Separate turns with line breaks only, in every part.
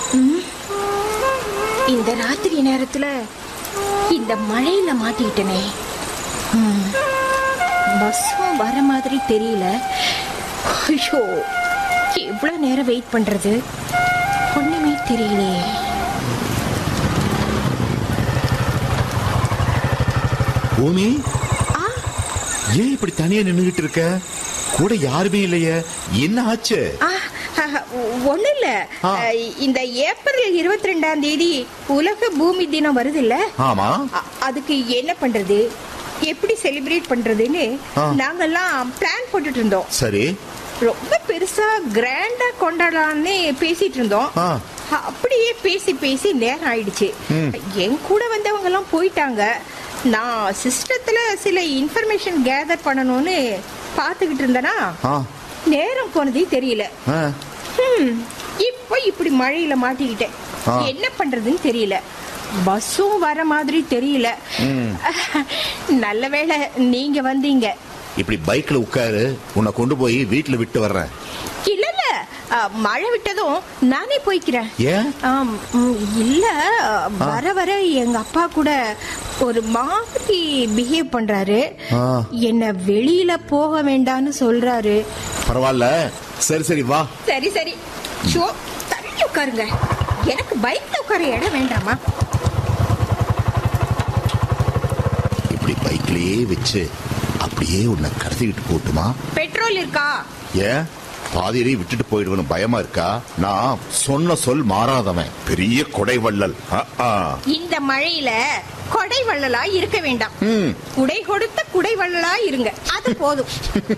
ம். இந்த ராத்திரி நேரத்துல இந்த மழையில மாட்டிக்கிட்டனே ம். பஸ்ஸும் வர மாதிரி தெரியல ஐயோ எவ்வளவு நேரம் வெயிட் பண்றது ஒண்ணுமே தெரியலையே
பூமி
ஆ
ஏன் இப்படி தனியா நின்னுகிட்டு இருக்க கூட யாருமே இல்லையே என்ன ஆச்சு
ஆ, ஆ, ஒண்ணும் இல்ல
ஆ.
இந்த ஏப்ரல் இருபத்தி ரெண்டாம் தேதி உலக பூமி தினம் வருது இல்ல
ஆமா
அதுக்கு என்ன பண்றது எப்படி செலிப்ரேட் பண்றதுன்னு
ஆ.
நாங்கெல்லாம் பிளான் போட்டுட்டு இருந்தோம்
சரி
ரொம்ப பெருசா கிராண்டா கொண்டாடலாம்னு பேசிட்டு இருந்தோம்
ஆ.
அப்படியே பேசி பேசி நேரம் ஆயிடுச்சு
ம்.
என் கூட வந்தவங்க எல்லாம் போயிட்டாங்க நான் சிஸ்டத்துல சில இன்ஃபர்மேஷன் கேதர் பண்ணணும்னு பார்த்துக்கிட்டு இருந்தேனா
ஆ
நேரம் போனதே தெரியல
ஆ.
ஹம், இப்போ இப்படி மழையில மாட்டிக்கிட்டேன்
ஆ.
என்ன பண்றதுன்னு தெரியல பஸ்ஸும் வர மாதிரி தெரியல
ம்.
நல்ல வேளை நீங்க வந்தீங்க
இப்படி பைக்ல உட்காரு உன்னை கொண்டு போய் வீட்டுல விட்டு வர்றேன்
இல்ல இல்ல அ, மழை விட்டதும் நானே போய்க்கிறேன்
ஏன்
ஆம், ம், இல்ல வர வர எங்க அப்பா கூட ஒரு மாதிரி பிஹேவ் பண்றாரு
ஆ.
என்ன வெளியில போக வேண்டாம்னு சொல்றாரு
பரவாயில்ல சரி சரி வா
சரி சரி ஷோ தள்ளி உட்காருங்க எனக்கு பைக்ல உட்கார இடம் வேண்டாமா
இப்படி பைக்லயே வச்சு அப்படியே உன்னை கடத்திக்கிட்டு போட்டுமா
பெட்ரோல் இருக்கா
ஏன் பாதியிலே விட்டுட்டு போயிடுவேன்னு பயமா இருக்கா நான் சொன்ன சொல் மாறாதவன் பெரிய கொடைவள்ளல் ஆ, ஆ.
இந்த மழையில கொடை வள்ளலா இருக்க வேண்டாம்
ம்.
குடை கொடுத்த குடை வள்ளலா இருங்க அது போதும்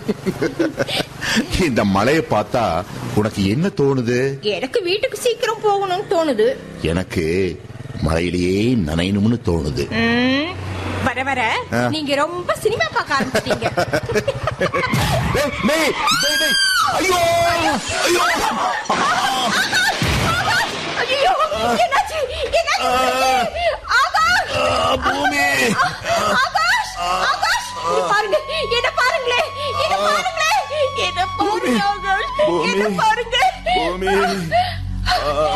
இந்த மழையை பார்த்தா உனக்கு என்ன தோணுது
எனக்கு வீட்டுக்கு சீக்கிரம் போகணும்னு தோணுது
எனக்கு மழையிலேயே நனையணும்னு தோணுது
ம், வர வர
ஆ.
நீங்க ரொம்ப சினிமா பார்க்க ஆரம்பிச்சிட்டீங்க
டேய், டேய், டேய், டேய். ஐயோ ஐயோ
ஐயோ என்னாச்சு என்னாச்சு ஆகாஷ்
ஆ, பூமி
ஆகாஷ் ஆகாஷ் இங்க பாருங்க என்ன பாருங்களே என்ன பாருங்களே என்ன பாருங்க ஆகாஷ்
பூமி.
என்ன பாருங்க
பூமி ஆ,